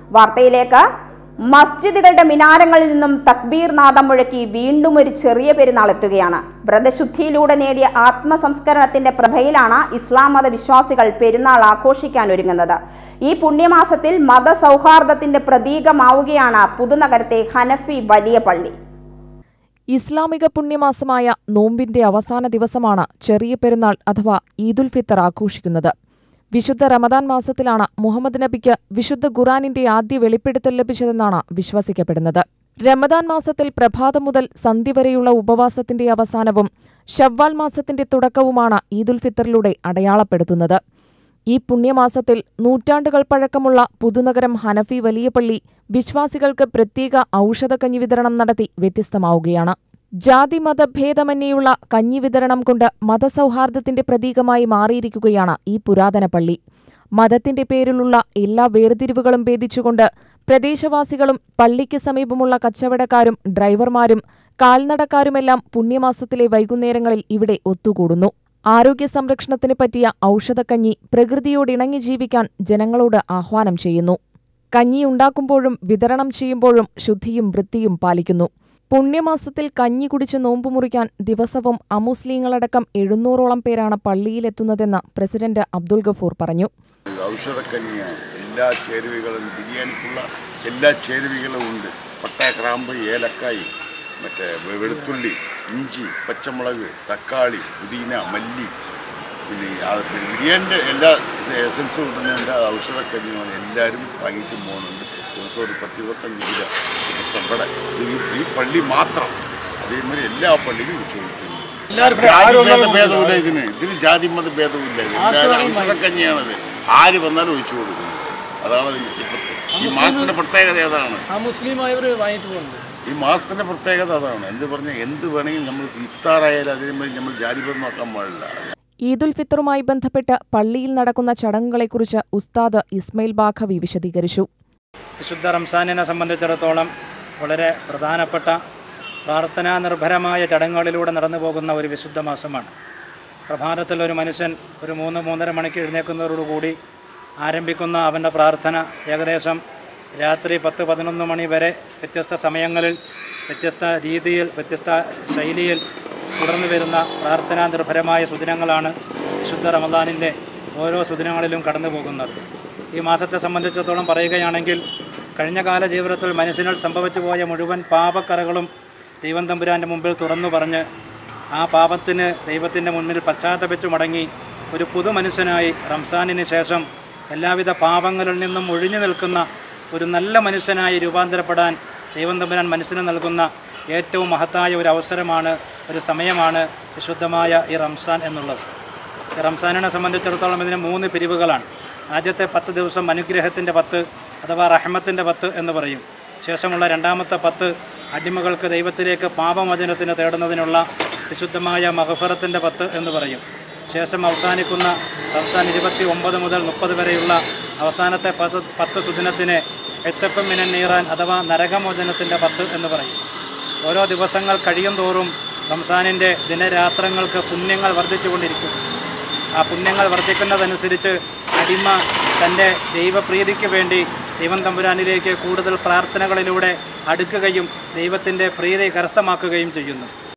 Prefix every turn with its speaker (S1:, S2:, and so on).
S1: വാർത്തയിലേക്ക് മസ്ജിദുകളുടെ മിനാരങ്ങളിൽ നിന്നും തക്ബീർ നാദം മുഴക്കി വീണ്ടും ഒരു ചെറിയ പെരുന്നാൾ എത്തുകയാണ് വ്രതശുദ്ധിയിലൂടെ നേടിയ ആത്മസംസ്കരണത്തിന്റെ പ്രഭയിലാണ് ഇസ്ലാം മത വിശ്വാസികൾ പെരുന്നാൾ ആഘോഷിക്കാൻ ഒരുങ്ങുന്നത് ഈ പുണ്യമാസത്തിൽ മതസൗഹാർദ്ദത്തിന്റെ പ്രതീകമാവുകയാണ് പുതുനഗരത്തെ ഹനഫി വലിയ പള്ളി
S2: ഇസ്ലാമിക പുണ്യമാസമായ നോമ്പിന്റെ അവസാന ദിവസമാണ് ചെറിയ പെരുന്നാൾ അഥവാ ഈദുൽ ഫിത്തർ ആഘോഷിക്കുന്നത് വിശുദ്ധ റമദാൻ മാസത്തിലാണ് മുഹമ്മദ് നബിക്ക് വിശുദ്ധ ഖുറാനിന്റെ ആദ്യ വെളിപ്പെടുത്തൽ ലഭിച്ചതെന്നാണ് വിശ്വസിക്കപ്പെടുന്നത് റമദാൻ മാസത്തിൽ പ്രഭാതം മുതൽ സന്ധ്യ വരെയുള്ള ഉപവാസത്തിന്റെ അവസാനവും ഷവ്വാൽ മാസത്തിന്റെ തുടക്കവുമാണ് ഈദുൽ ഫിത്തറിലൂടെ അടയാളപ്പെടുത്തുന്നത് ഈ പുണ്യമാസത്തിൽ നൂറ്റാണ്ടുകൾ പഴക്കമുള്ള പുതുനഗരം ഹനഫി വലിയ പള്ളി വിശ്വാസികൾക്ക് പ്രത്യേക ഔഷധക്കഞ്ഞി വിതരണം നടത്തി വ്യത്യസ്തമാവുകയാണ് ജാതി മതഭേദമന്യേയുള്ള കഞ്ഞി വിതരണം കൊണ്ട് മതസൗഹാർദ്ദത്തിന്റെ പ്രതീകമായി മാറിയിരിക്കുകയാണ് ഈ പുരാതന പള്ളി മതത്തിന്റെ പേരിലുള്ള എല്ലാ വേർതിരിവുകളും ഭേദിച്ചുകൊണ്ട് പ്രദേശവാസികളും പള്ളിക്ക് സമീപമുള്ള കച്ചവടക്കാരും ഡ്രൈവർമാരും കാൽനടക്കാരുമെല്ലാം പുണ്യമാസത്തിലെ വൈകുന്നേരങ്ങളിൽ ഇവിടെ ഒത്തുകൂടുന്നു ആരോഗ്യ സംരക്ഷണത്തിന് പറ്റിയ ഔഷധക്കഞ്ഞി പ്രകൃതിയോടിണങ്ങി ജീവിക്കാൻ ജനങ്ങളോട് ആഹ്വാനം ചെയ്യുന്നു കഞ്ഞി ഉണ്ടാക്കുമ്പോഴും വിതരണം ചെയ്യുമ്പോഴും ശുദ്ധിയും വൃത്തിയും പാലിക്കുന്നു പുണ്യമാസത്തിൽ കഞ്ഞി കുടിച്ച് നോമ്പു മുറിക്കാൻ ദിവസവും അമുസ്ലിങ്ങളടക്കം എഴുന്നൂറോളം പേരാണ് പള്ളിയിലെത്തുന്നതെന്ന് പ്രസിഡന്റ് അബ്ദുൾ ഗഫൂർ പറഞ്ഞു
S3: ഔഷധക്കഞ്ഞിയാണ് എല്ലാ ചേരുവകളും ബിരിയാണിക്കുള്ള എല്ലാ ചേരുവകളും ഉണ്ട് പട്ട ക്രാമ്പ് ഏലക്കായി മറ്റേ വെ- വെളുത്തുള്ളി ഇഞ്ചി പച്ചമുളക് തക്കാളി പുതിന മല്ലി പിന്നെ ആ പിന്നെ ബിരിയാണിൻ്റെ എല്ലാ എസൻസും കിട്ടുന്നതിൻ്റെ ഔഷധക്കഞ്ഞിയാണ് എല്ലാവരും വാങ്ങിയിട്ട് പോകുന്നുണ്ട് ദിവസം ഒരു പത്ത് ഇരുപത്തഞ്ച് കിലോ ദിവസം ഇവിടെ ഇത് ഈ- ഈ പള്ളി മാത്രം അതേമാതിരി എല്ലാ പള്ളിയിലും ചോദിക്കുന്നു ജാതി മത ഭേദമില്ല ഇതിന് ഇതിന് ജാതി മത ഭേദമില്ല ഇത് എല്ലാവരും ഔഷധക്കഞ്ഞിയാണത് ആര് വന്നാലും ഒഴിച്ചു കൊടുക്കുന്നു അതാണ് അതിന്റെ സിപ്പത്ത് ഈ മാസത്തിന്റെ പ്രത്യേകത അതാണ്
S4: ആ മുസ്ലിം ആയവർ വാങ്ങിട്ട് പോകുന്നുണ്ട്
S3: ഈ മാസത്തിന്റെ പ്രത്യേകത അതാണ് എന്ത് പറഞ്ഞാൽ എന്ത് വേണമെങ്കിലും നമ്മൾ ഇഫ്താർ ആയാലും അതിനു വേണ്ടി നമ്മൾ ജാതിപഥം നോക്കാൻ പാടില്ല
S2: ഈദുൽ ഫിത്തറുമായി ബന്ധപ്പെട്ട് പള്ളിയിൽ നടക്കുന്ന ചടങ്ങുകളെക്കുറിച്ച് ഉസ്താദ് ഇസ്മയിൽ ബാഖവി വിശദീകരിച്ചു
S4: വിശുദ്ധ റംസാനിനെ സംബന്ധിച്ചിടത്തോളം വളരെ പ്രധാനപ്പെട്ട പ്രാർത്ഥനാ നിർഭരമായ ചടങ്ങുകളിലൂടെ നടന്നു പോകുന്ന ഒരു വിശുദ്ധ മാസമാണ് പ്രഭാതത്തിൽ ഒരു മനുഷ്യൻ ഒരു മൂന്ന് മൂന്നര മണിക്ക് എഴുന്നേൽക്കുന്നതോടുകൂടി ആരംഭിക്കുന്ന അവൻ്റെ പ്രാർത്ഥന ഏകദേശം രാത്രി പത്ത് പതിനൊന്ന് മണി വരെ വ്യത്യസ്ത സമയങ്ങളിൽ വ്യത്യസ്ത രീതിയിൽ വ്യത്യസ്ത ശൈലിയിൽ തുടർന്നു വരുന്ന പ്രാർത്ഥനാ നിർഭരമായ സുദിനങ്ങളാണ് വിശുദ്ധ റമദാനിൻ്റെ ഓരോ സുദിനങ്ങളിലും കടന്നു പോകുന്നത് ഈ മാസത്തെ സംബന്ധിച്ചിടത്തോളം പറയുകയാണെങ്കിൽ കഴിഞ്ഞ കാല ജീവിതത്തിൽ മനുഷ്യനിൽ സംഭവിച്ചു പോയ മുഴുവൻ പാപക്കറകളും ദൈവം തമ്പുരാൻ്റെ മുമ്പിൽ തുറന്നു പറഞ്ഞ് ആ പാപത്തിന് ദൈവത്തിൻ്റെ മുന്നിൽ പശ്ചാത്തപിച്ചു മടങ്ങി ഒരു പുതു മനുഷ്യനായി റംസാനിന് ശേഷം എല്ലാവിധ പാപങ്ങളിൽ നിന്നും ഒഴിഞ്ഞു നിൽക്കുന്ന ഒരു നല്ല മനുഷ്യനായി രൂപാന്തരപ്പെടാൻ ദൈവം തമ്പുരാൻ മനുഷ്യന് നൽകുന്ന ഏറ്റവും മഹത്തായ ഒരു അവസരമാണ് ഒരു സമയമാണ് വിശുദ്ധമായ ഈ റംസാൻ എന്നുള്ളത് ഈ റംസാനിനെ സംബന്ധിച്ചിടത്തോളം ഇതിന് മൂന്ന് പിരിവുകളാണ് ആദ്യത്തെ പത്ത് ദിവസം അനുഗ്രഹത്തിൻ്റെ പത്ത് അഥവാ റഹ്മത്തിൻ്റെ പത്ത് എന്ന് പറയും ശേഷമുള്ള രണ്ടാമത്തെ പത്ത് അടിമകൾക്ക് ദൈവത്തിലേക്ക് പാപമോചനത്തിന് തേടുന്നതിനുള്ള വിശുദ്ധമായ മഹഫറത്തിൻ്റെ പത്ത് എന്ന് പറയും ശേഷം അവസാനിക്കുന്ന റംസാൻ ഇരുപത്തി ഒമ്പത് മുതൽ മുപ്പത് വരെയുള്ള അവസാനത്തെ പത്ത് പത്ത് സുദിനത്തിന് എത്തപ്പം മിനൻ നീറാൻ അഥവാ നരകമോചനത്തിൻ്റെ പത്ത് എന്ന് പറയും ഓരോ ദിവസങ്ങൾ കഴിയും തോറും റംസാനിൻ്റെ ദിനരാത്രങ്ങൾക്ക് പുണ്യങ്ങൾ വർദ്ധിച്ചുകൊണ്ടിരിക്കും ആ പുണ്യങ്ങൾ വർദ്ധിക്കുന്നതനുസരിച്ച് അടിമ തൻ്റെ ദൈവപ്രീതിക്ക് വേണ്ടി ദൈവം തമ്പുരാനിലേക്ക് കൂടുതൽ പ്രാർത്ഥനകളിലൂടെ അടുക്കുകയും ദൈവത്തിൻ്റെ പ്രീതി കരസ്ഥമാക്കുകയും ചെയ്യുന്നു